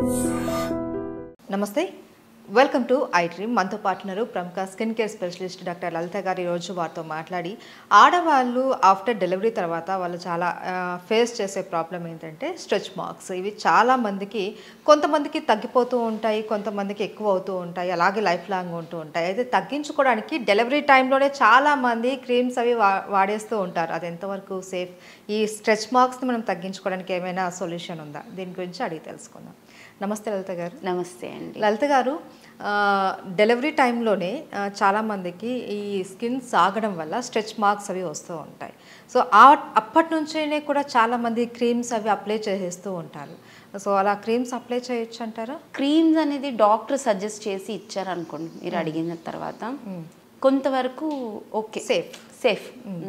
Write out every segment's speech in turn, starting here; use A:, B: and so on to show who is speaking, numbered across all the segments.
A: నమస్తే welcome to I dream మనతో పాటున్నారు ప్రముఖ skin care specialist doctor Lalitha garu ఈరోజు వారితో మాట్లాడి ఆడవాళ్ళు ఆఫ్టర్ డెలివరీ తర్వాత వాళ్ళు చాలా ఫేస్ చేసే ప్రాబ్లం ఏంటంటే స్ట్రెచ్ మార్క్స్ ఇవి చాలా మందికి కొంతమందికి తగ్గిపోతూ ఉంటాయి కొంతమందికి ఎక్కువ అవుతూ ఉంటాయి అలాగే లైఫ్ లాంగ్ ఉంటూ ఉంటాయి అయితే తగ్గించుకోవడానికి డెలివరీ టైంలోనే చాలా మంది క్రీమ్స్ అవి వా వాడేస్తూ ఉంటారు అది ఎంతవరకు సేఫ్ ఈ స్ట్రెచ్ మార్క్స్ని మనం తగ్గించుకోవడానికి ఏమైనా సొల్యూషన్ ఉందా దీని గురించి అడిగి తెలుసుకుందాం నమస్తే లలిత గారు
B: నమస్తే అండి
A: లలిత గారు ఆ, డెలివరీ టైంలోనే ఆ, చాలామందికి ఈ స్కిన్ సాగడం వల్ల స్ట్రెచ్ మార్క్స్ అవి వస్తూ ఉంటాయి సో ఆ అప్పటి నుంచేనే కూడా చాలామంది క్రీమ్స్ అవి అప్లై చేసేస్తూ ఉంటారు సో అలా క్రీమ్స్ అప్లై చేయొచ్చు అంటారా
B: క్రీమ్స్ అనేది డాక్టర్ సజెస్ట్ చేసి ఇచ్చారు అనుకోండి మీరు అడిగిన తర్వాత కొంతవరకు ఓకే
A: Safe.
B: సేఫ్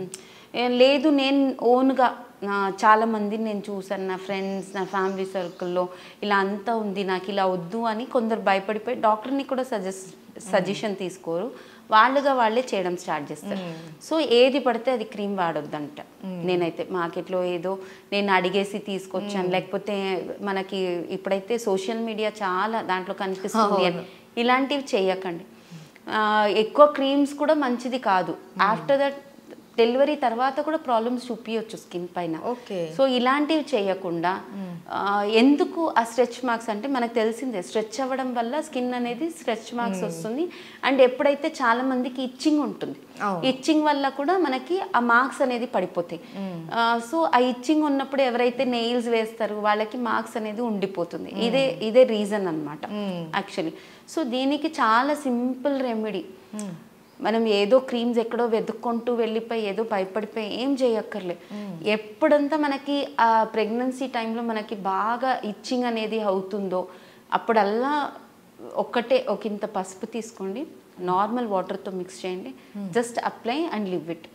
B: లేదు నేను ఓన్గా చాలా మంది నేను చూసాను నా ఫ్రెండ్స్ నా ఫ్యామిలీ సర్కిల్లో ఇలా అంతా ఉంది నాకు ఇలా వద్దు అని కొందరు భయపడిపోయి డాక్టర్ని కూడా సజెస్ట్ సజెషన్ తీసుకోరు వాళ్ళుగా వాళ్ళే చేయడం స్టార్ట్ చేస్తారు సో ఏది పడితే అది క్రీమ్ వాడొద్దంట నేనైతే మార్కెట్లో ఏదో నేను అడిగేసి తీసుకొచ్చాను లేకపోతే మనకి ఇప్పుడైతే సోషల్ మీడియా చాలా దాంట్లో కనిపిస్తుంది అని ఇలాంటివి చేయకండి ఆ, ఎక్కువ క్రీమ్స్ కూడా మంచిది కాదు ఆఫ్టర్ దట్ డెలివరీ తర్వాత కూడా ప్రాబ్లమ్స్ చూపించవచ్చు స్కిన్ పైన
A: ఓకే
B: సో ఇలాంటివి చేయకుండా ఆ, ఎందుకు ఆ స్ట్రెచ్ మార్క్స్ అంటే మనకు తెలిసిందే స్ట్రెచ్ అవ్వడం వల్ల స్కిన్ అనేది స్ట్రెచ్ మార్క్స్ వస్తుంది అండ్ ఎప్పుడైతే చాలా మందికి ఇచ్చింగ్ ఉంటుంది
A: అవును.
B: ఇచ్చింగ్ వల్ల కూడా మనకి ఆ మార్క్స్ అనేది పడిపోతాయి సో ఆ ఇచ్చింగ్ ఉన్నప్పుడు ఎవరైతే నెయిల్స్ వేస్తారో వాళ్ళకి మార్క్స్ అనేది ఉండిపోతుంది ఇదే ఇదే రీజన్ అన్నమాట యాక్చువల్లీ సో దీనికి చాలా సింపుల్ రెమెడీ మనం ఏదో క్రీమ్స్ ఎక్కడో వెతుక్కుంటూ వెళ్ళిపోయి ఏదో భయపడిపోయి ఏం చేయక్కర్లే ఎప్పుడంతా మనకి ఆ ప్రెగ్నెన్సీ టైంలో మనకి బాగా ఇచ్చింగ్ అనేది అవుతుందో అప్పుడల్లా ఒక్కటే ఒక ఇంత పసుపు తీసుకోండి నార్మల్ వాటర్తో మిక్స్ చేయండి just apply and leave it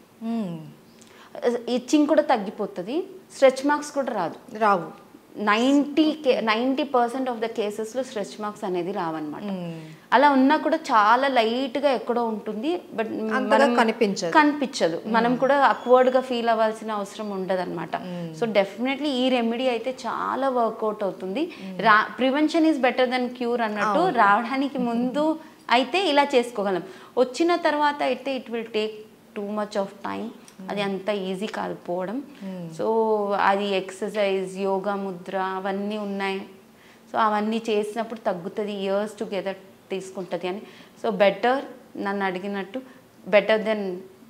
B: itching కూడా తగ్గిపోతుంది స్ట్రెచ్ మార్క్స్ కూడా రాదు
A: రావు
B: నైంటీ కే నైంటీ పర్సెంట్ ఆఫ్ ద కేసెస్లో స్ట్రెచ్ మార్క్స్ అనేది రావన్నమాట అలా ఉన్నా కూడా చాలా లైట్గా ఎక్కడో ఉంటుంది బట్
A: అంతగా కనిపించదు.
B: కనిపించదు మనం కూడా అక్వర్డ్గా ఫీల్ అవ్వాల్సిన అవసరం ఉండదు అనమాట సో డెఫినెట్లీ ఈ రెమెడీ అయితే చాలా వర్కౌట్ అవుతుంది రా prevention is better than cure అన్నట్టు రావడానికి ముందు అయితే ఇలా చేసుకోగలం వచ్చిన తర్వాత అయితే it will take too much of time అది అంత ఈజీ కాదు పోవడం సో అది ఎక్సర్సైజ్ యోగా ముద్ర అవన్నీ ఉన్నాయి సో అవన్నీ చేసినప్పుడు తగ్గుతుంది ఇయర్స్ టుగెదర్ తీసుకుంటుంది అని సో బెటర్ నన్ను అడిగినట్టు better than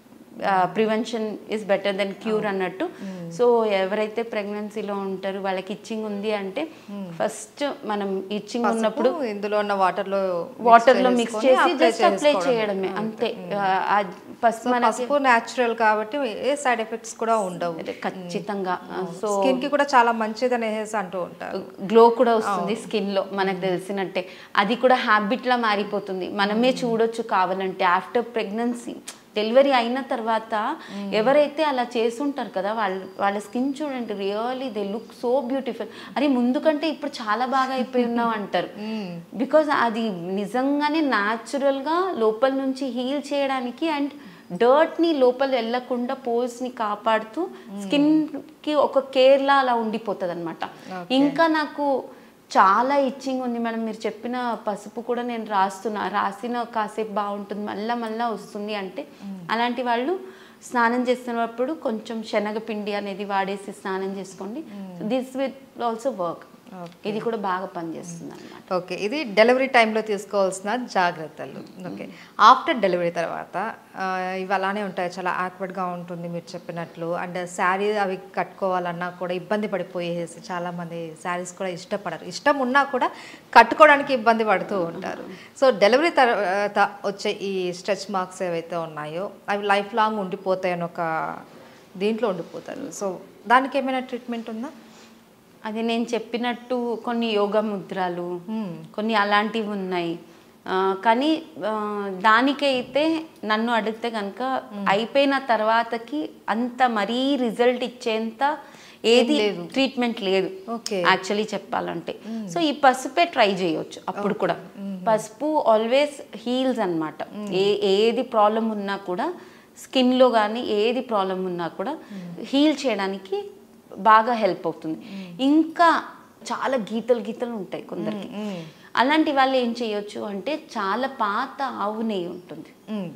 B: prevention is better than cure అన్నట్టు సో ఎవరైతే ప్రెగ్నెన్సీలో ఉంటారో వాళ్ళకి ఇచ్చింగ్ ఉంది అంటే ఫస్ట్ మనం ఇచ్చింగ్ ఉన్నప్పుడు
A: పసుపు ఇందులో ఉన్న వాటర్లో
B: వాటర్ లో మిక్స్ చేసి జస్ట్ అప్లై చేయడమే అంతే ఆ, ఆ పసుపు మనకి
A: పసుపు న్యాచురల్ కాబట్టి ఏ సైడ్ ఎఫెక్ట్స్ కూడా ఉండవు
B: ఖచ్చితంగా సో
A: స్కిన్ కి కూడా చాలా మంచిది అనేసి అంటూ ఉంటారు
B: గ్లో కూడా వస్తుంది స్కిన్ లో మనకు తెలిసినట్టే అది కూడా హ్యాబిట్ లా మారిపోతుంది మనమే చూడొచ్చు కావాలంటే ఆఫ్టర్ ప్రెగ్నెన్సీ డెలివరీ అయిన తర్వాత ఎవరైతే అలా చేస్తుంటారు కదా వాళ్ళ వాళ్ళ స్కిన్ చూడండి really they look so beautiful అరే ముందు కంటే ఇప్పుడు చాలా బాగా అయిపోయి ఉన్నావు అంటారు బికాజ్ అది నిజంగానే న్యాచురల్గా లోపల నుంచి హీల్ చేయడానికి అండ్ డర్ట్ని లోపల వెళ్ళకుండా పోల్స్ని కాపాడుతూ స్కిన్కి ఒక కేర్లా అలా ఉండిపోతుంది అనమాట ఇంకా నాకు చాలా ఇచ్చింగ్ ఉంది మేడం మీరు చెప్పిన పసుపు కూడా నేను రాస్తున్నా రాసిన కాసేపు బాగుంటుంది మళ్ళా మళ్ళా వస్తుంది అంటే అలాంటి వాళ్ళు స్నానం చేస్తున్నప్పుడు కొంచెం శనగపిండి అనేది వాడేసి స్నానం చేసుకోండి దిస్ విత్ ఆల్సో వర్క్ ఇది కూడా బాగా పనిచేస్తుంది అనమాట
A: ఓకే ఇది డెలివరీ టైంలో తీసుకోవాల్సిన జాగ్రత్తలు ఓకే ఆఫ్టర్ డెలివరీ తర్వాత ఆ, ఇవి అలానే ఉంటాయి చాలా awkward-గా ఉంటుంది మీరు చెప్పినట్లు అండ్ శారీ అవి కట్టుకోవాలన్నా కూడా ఇబ్బంది పడిపోయేసి చాలామంది శారీస్ కూడా ఇష్టపడరు ఇష్టం ఉన్నా కూడా కట్టుకోవడానికి ఇబ్బంది పడుతూ ఉంటారు సో డెలివరీ తర్వాత వచ్చే ఈ స్ట్రెచ్ మార్క్స్ ఏవైతే ఉన్నాయో అవి లైఫ్ లాంగ్ ఉండిపోతాయని ఒక దీంట్లో ఉండిపోతారు సో దానికి ఏమైనా ట్రీట్మెంట్ ఉందా
B: అది నేను చెప్పినట్టు కొన్ని యోగా ముద్రలు కొన్ని అలాంటివి ఉన్నాయి ఆ, కానీ ఆ, దానికైతే నన్ను అడిగితే కనుక అయిపోయిన తర్వాతకి అంత మరీ రిజల్ట్ ఇచ్చేంత ఏది ట్రీట్మెంట్ లేదు
A: ఓకే
B: యాక్చువల్లీ చెప్పాలంటే సో ఈ పసుపే ట్రై చేయొచ్చు అప్పుడు కూడా పసుపు ఆల్వేస్ హీల్స్ అన్నమాట ఏ ఏది ప్రాబ్లం ఉన్నా కూడా స్కిన్లో కానీ ఏది ప్రాబ్లం ఉన్నా కూడా హీల్ చేయడానికి బాగా హెల్ప్ అవుతుంది ఇంకా చాలా గీతలు గీతలు ఉంటాయి కొందరికి అలాంటి వాళ్ళు ఏం చేయొచ్చు అంటే చాలా పాత ఆవు నెయ్యి ఉంటుంది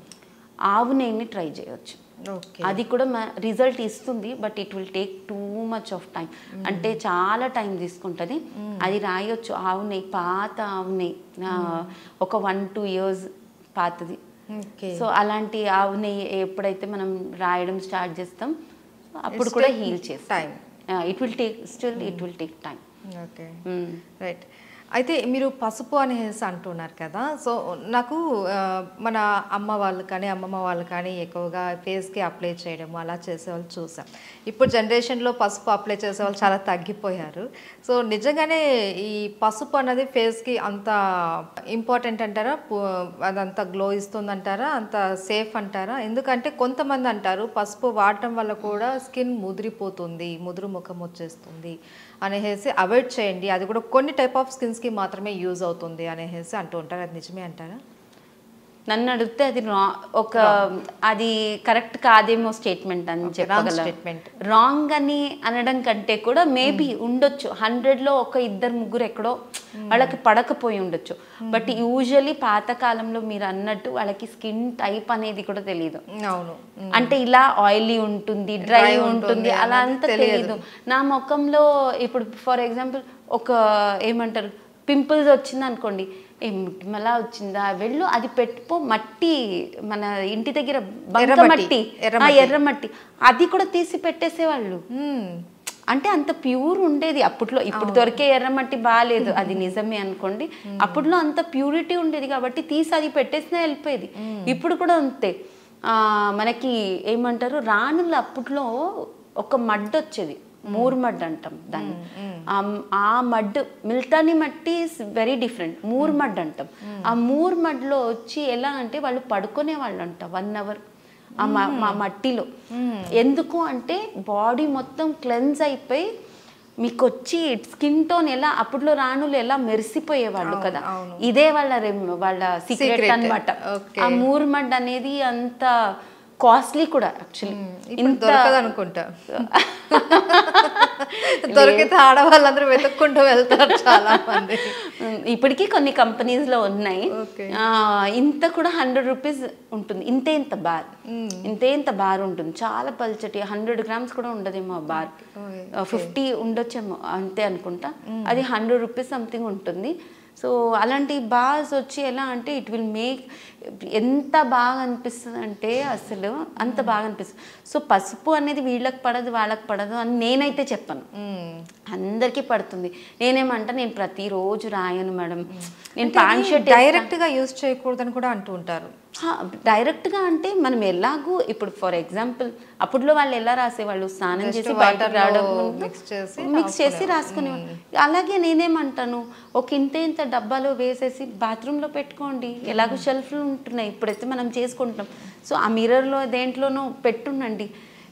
B: ఆవు నెయ్యిని ట్రై చేయొచ్చు
A: ఓకే
B: అది కూడా రిజల్ట్ ఇస్తుంది but it will take too much of time అంటే చాలా టైం తీసుకుంటుంది అది రాయొచ్చు ఆవు నెయ్యి పాత ఆవు నెయ్యి ఆ, ఒక వన్ టూ ఇయర్స్ పాతది
A: ఓకే
B: సో అలాంటి ఆవు నెయ్యి ఎప్పుడైతే మనం రాయడం స్టార్ట్ చేస్తాం అప్పుడు కూడా
A: take
B: హీల్ చేస్తాం
A: time.
B: It will take still it will take time
A: okay right అయితే మీరు పసుపు అనేసి అంటున్నారు కదా సో నాకు ఆ, మన అమ్మ వాళ్ళు కానీ అమ్మమ్మ వాళ్ళు కానీ ఎక్కువగా ఫేస్కి అప్లై చేయడం అలా చేసేవాళ్ళు చూసాం ఇప్పుడు జనరేషన్లో పసుపు అప్లై చేసేవాళ్ళు చాలా తగ్గిపోయారు సో నిజంగానే ఈ పసుపు అన్నది ఫేస్కి అంత ఇంపార్టెంట్ అంటారా పు- అదంత గ్లో ఇస్తుందంటారా అంత సేఫ్ అంటారా ఎందుకంటే కొంతమంది అంటారు పసుపు వాడటం వల్ల కూడా స్కిన్ ముదిరిపోతుంది ముదురు ముఖం వచ్చేస్తుంది అనేసి అవాయిడ్ చేయండి అది కూడా కొన్ని టైప్ ఆఫ్ స్కిన్స్కి మాత్రమే యూజ్ అవుతుంది అనేసి అంటూ ఉంటారు అది నిజమే అంటారా
B: నన్ను అడిగితే అది రా ఒక అది కరెక్ట్ కాదేమో స్టేట్మెంట్ అని చెప్పగల
A: statement.
B: రాంగ్ అని అనడం కంటే కూడా మేబీ ఉండొచ్చు హండ్రెడ్ లో ఒక ఇద్దరు ముగ్గురు ఎక్కడో వాళ్ళకి పడకపోయి ఉండొచ్చు బట్ యూజువలీ పాతకాలంలో మీరు అన్నట్టు వాళ్ళకి స్కిన్ టైప్ అనేది కూడా తెలియదు
A: అవును
B: అంటే ఇలా ఆయిలీ ఉంటుంది డ్రై
A: Dry
B: ఉంటుంది
A: ఉంటుంది
B: అలా
A: అన్నది
B: అంతా తెలియదు నా ముఖంలో ఇప్పుడు ఫర్ ఎగ్జాంపుల్ ఒక ఏమంటారు పింపుల్స్ వచ్చింది అనుకోండి ఏ మళ్ళా వచ్చిందా వెళ్ళు అది పెట్టుకో మట్టి మన ఇంటి దగ్గర బంక
A: ఎర్రమట్టి,
B: మట్టి ఆ,
A: ఎర్రమట్టి.
B: ఎర్రమట్టి అది కూడా తీసి పెట్టేసేవాళ్ళు
A: మ్మ్.
B: అంటే అంత ప్యూర్ ఉండేది అప్పట్లో ఇప్పుడు దొరికే ఎర్రమట్టి బాగాలేదు అది నిజమే అనుకోండి అప్పట్లో అంత ప్యూరిటీ ఉండేది కాబట్టి తీసి అది పెట్టేసినా వెళ్ళిపోయేది ఇప్పుడు కూడా అంతే ఆ, మనకి ఏమంటారు రాణులు అప్పట్లో ఒక మడ్ వచ్చేది మూర్ మడ్ అంటాం దాన్ని ఆ- ఆ మడ్ మిల్టాని మట్టి is very different moor mud అంటాం ఆ మూర్ మడ్లో వచ్చి ఎలా అంటే వాళ్ళు పడుకునే వాళ్ళు అంట వన్ అవర్ ఆ మ- మా మట్టిలో ఎందుకు అంటే బాడీ మొత్తం క్లెన్స్ అయిపోయి మీకు వచ్చి స్కిన్ టోన్ ఎలా అప్పట్లో రాణులు ఎలా మెరిసిపోయేవాళ్ళు కదా ఇదే వాళ్ళ రెమ్- వాళ్ళ సీక్రెట్
A: Secret.
B: అన్నమాట
A: Okay.
B: ఆ మూర్మడ్ అనేది అంత కాస్ట్లీ కూడా యాక్చువల్లీ
A: ఇప్పుడు దొరకదు అనుకుంటా దొరికితే ఆడవాళ్ళందరూ వెతుక్కుంటూ వెళ్తారు చాలా మంది
B: ఇప్పటికీ కొన్ని కంపెనీస్ లో ఉన్నాయి
A: Okay.
B: ఆ, ఇంత కూడా హండ్రెడ్ రూపీస్ ఉంటుంది ఇంతే ఇంత బార్ ఇంతే ఇంత బార్ ఉంటుంది చాలా పల్చటి హండ్రెడ్ గ్రామ్స్ కూడా ఉండదేమో ఆ బార్
A: Okay.
B: ఫిఫ్టీ ఉండొచ్చేమో అంతే అనుకుంటా అది హండ్రెడ్ రూపీస్ సంథింగ్ ఉంటుంది సో అలాంటి బార్స్ వచ్చి ఎలా అంటే ఇట్ విల్ మేక్ ఎంత బాగా అనిపిస్తుంది అంటే అసలు అంత బాగా అనిపిస్తుంది సో పసుపు అనేది వీళ్ళకి పడదు వాళ్ళకి పడదు అని నేనైతే చెప్పను
A: మ్మ్.
B: అందరికీ పడుతుంది నేనేమంటా నేను ప్రతిరోజు రాయను మేడం నేను ప్యాంట్ షర్ట్
A: డైరెక్ట్ గా యూజ్ చేయకూడదని కూడా అంటూ ఉంటారు
B: డైరెక్ట్గా అంటే మనం ఎలాగూ ఇప్పుడు ఫర్ ఎగ్జాంపుల్ అప్పట్లో వాళ్ళు ఎలా రాసేవాళ్ళు స్నానం
A: Just
B: చేసి
A: water
B: బయటకు రావడం
A: లో mix చేసి
B: మిక్స్ చేసి రాసుకునేవాళ్ళు అలాగే నేనేమంటాను ఒక ఇంత ఇంత డబ్బాలో వేసేసి బాత్రూంలో పెట్టుకోండి ఎలాగో షెల్ఫ్లు ఉంటున్నాయి ఇప్పుడైతే మనం చేసుకుంటున్నాం సో ఆ మిర్రర్లో దేంట్లోనో పెట్టుండండి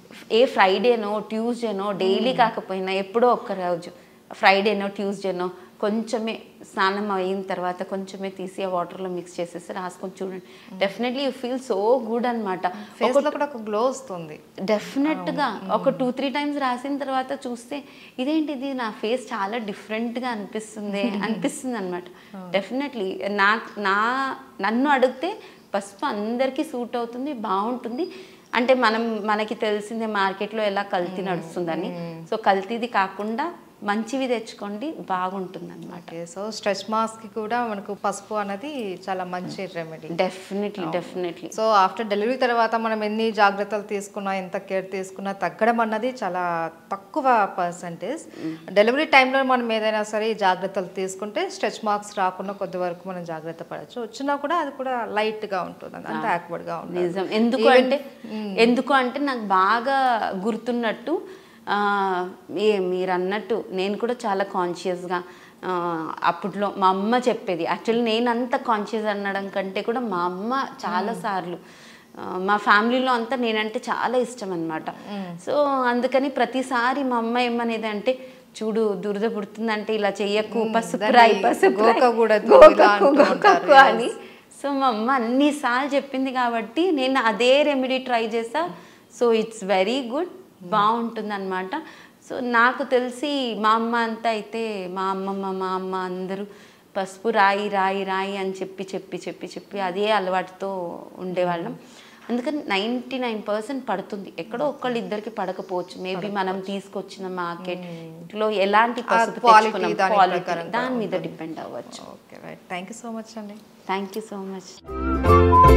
B: ఏ ఫ్రైడేనో ట్యూస్డేనో డైలీ కాకపోయినా ఎప్పుడో ఒక్క రోజు ఫ్రైడేనో ట్యూస్డేనో కొంచెమే స్నానం అయిన తర్వాత కొంచెమే తీసి ఆ వాటర్లో మిక్స్ చేసేసి రాసుకొని చూడండి definitely you feel so good అనమాట
A: ఫేస్ లో కూడా ఒక గ్లో వస్తుంది
B: డెఫినెట్గా ఒక టూ త్రీ టైమ్స్ రాసిన తర్వాత చూస్తే ఇదేంటిది నా ఫేస్ చాలా డిఫరెంట్గా అనిపిస్తుంది అనిపిస్తుంది అనమాట డెఫినెట్లీ నా నా నన్ను అడిగితే పసుపు అందరికీ సూట్ అవుతుంది బాగుంటుంది అంటే మనం మనకి తెలిసిందే మార్కెట్లో ఎలా కల్తీ నడుస్తుందని సో కల్తీది కాకుండా మంచివి తెచ్చుకోండి బాగుంటుంది అనమాట
A: ఓకే సో స్ట్రెచ్ మాస్క్ కి కూడా మనకు పసుపు అనేది చాలా మంచి remedy
B: definitely definitely
A: so after delivery తర్వాత మనం ఎన్ని జాగ్రత్తలు తీసుకున్నా ఎంత కేర్ తీసుకున్నా తగ్గడం అన్నది చాలా తక్కువ పర్సంటేజ్ డెలివరీ టైంలో మనం ఏదైనా సరే ఈ జాగ్రత్తలు తీసుకుంటే స్ట్రెచ్ మార్క్స్ రాకుండా కొద్ది వరకు మనం జాగ్రత్త పడచ్చు వచ్చినా కూడా అది కూడా లైట్ గా ఉంటుంది అంత యాక్వర్డ్ గా ఉంటుంది
B: నిజం ఎందుకు అంటే ఎందుకు అంటే నాకు బాగా గుర్తున్నట్టు ఆ, ఏ మీరు అన్నట్టు నేను కూడా చాలా కాన్షియస్గా అప్పట్లో మా అమ్మ చెప్పేది యాక్చువల్లీ నేను అంత కాన్షియస్ అనడం కంటే కూడా మా అమ్మ చాలా సార్లు ఆ, మా ఫ్యామిలీలో అంతా నేనంటే చాలా ఇష్టం అనమాట సో అందుకని ప్రతిసారి మా అమ్మ ఏమనేది అంటే చూడు దురద పుడుతుందంటే ఇలా చెయ్యకు పసుపు
A: దాన్ని
B: రాయి పసుపు రాయి,
A: గోకకూడదు, ఇలా
B: గోకకు,
A: అంటూ ఉంటారు,
B: గోకకు అని సో మా అమ్మ అన్నిసార్లు చెప్పింది కాబట్టి నేను అదే రెమెడీ ట్రై చేసా సో ఇట్స్ వెరీ గుడ్ బాగుంటుంది అనమాట సో సో నాకు తెలిసి మా అమ్మ అంతా అయితే మా అమ్మమ్మ మా అమ్మ అందరూ పసుపు రాయి రాయి రాయి అని చెప్పి చెప్పి చెప్పి చెప్పి అదే అలవాటుతో ఉండేవాళ్ళం అందుకని నైంటీ నైన్ పర్సెంట్ పడుతుంది ఎక్కడో ఒక్కళ్ళు ఇద్దరికి పడకపోవచ్చు మేబీ మనం తీసుకొచ్చిన మార్కెట్లో ఎలాంటి పసుపు
A: quality
B: తెచ్చుకున్నాం
A: దాని
B: quality,
A: ప్రకారంగా
B: దాని మీద డిపెండ్ అవ్వచ్చు
A: okay right thank you so much అండి
B: థ్యాంక్ యూ సో మచ్